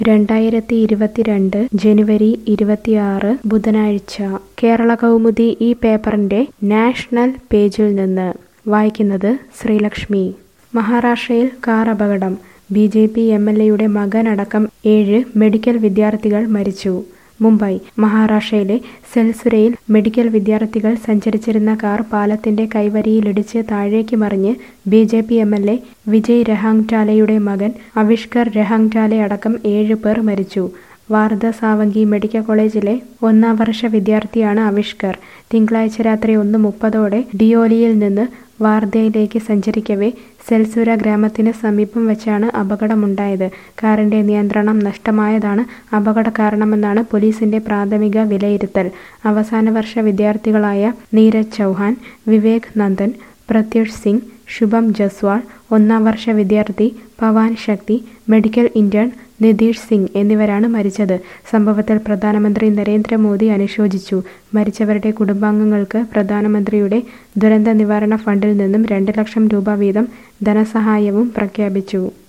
രണ്ടായിരത്തി ഇരുപത്തിരണ്ട് ജനുവരി ഇരുപത്തിയാറ് ബുധനാഴ്ച കേരള കൗമുദി ഈ പേപ്പറിന്റെ നാഷണൽ പേജിൽ നിന്ന് വായിക്കുന്നത് ശ്രീലക്ഷ്മി മഹാരാഷ്ട്രയിൽ കാർ അപകടം B J P M L എയുടെ മകനടക്കം ഏഴ് മെഡിക്കൽ വിദ്യാർത്ഥികൾ മരിച്ചു മുംബൈ മഹാരാഷ്ട്രയിലെ സെൽസുരയിൽ മെഡിക്കൽ വിദ്യാർത്ഥികൾ സഞ്ചരിച്ചിരുന്ന കാർ പാലത്തിന്റെ കൈവരിയിലിടിച്ച് താഴേക്ക് മറിഞ്ഞ് B J P M L A Vijay രഹാങ്ടാലയുടെ മകൻ അവിഷ്കർ രഹാങ്ടാലെ അടക്കം ഏഴ് പേർ മരിച്ചു വാർധ സാവങ്കി മെഡിക്കൽ കോളേജിലെ ഒന്നാം വർഷ വിദ്യാർത്ഥിയാണ് അവിഷ്കർ തിങ്കളാഴ്ച രാത്രി ഒന്ന് മുപ്പതോടെ ഡിയോലിയിൽ നിന്ന് വാർധയിലേക്ക് സഞ്ചരിക്കവേ സെൽസുര ഗ്രാമത്തിന് സമീപം വെച്ചാണ് അപകടമുണ്ടായത് കാറിന്റെ നിയന്ത്രണം നഷ്ടമായതാണ് അപകട കാരണമെന്നാണ് പോലീസിന്റെ പ്രാഥമിക വിലയിരുത്തൽ അവസാന വർഷ വിദ്യാർത്ഥികളായ നീരജ് ചൗഹാൻ വിവേക് നന്ദൻ പ്രത്യുഷ് സിംഗ് ശുഭം ജസ്വാൾ ഒന്നാം വർഷ വിദ്യാർത്ഥി പവാൻ ശക്തി മെഡിക്കൽ ഇന്റേൺ നിതീഷ് സിംഗ് എന്നിവരാണ് മരിച്ചത് സംഭവത്തിൽ പ്രധാനമന്ത്രി നരേന്ദ്രമോദി അനുശോചിച്ചു മരിച്ചവരുടെ കുടുംബാംഗങ്ങൾക്ക് പ്രധാനമന്ത്രിയുടെ ദുരന്ത നിവാരണ ഫണ്ടിൽ നിന്നും രണ്ട് ലക്ഷം രൂപ വീതം ധനസഹായവും പ്രഖ്യാപിച്ചു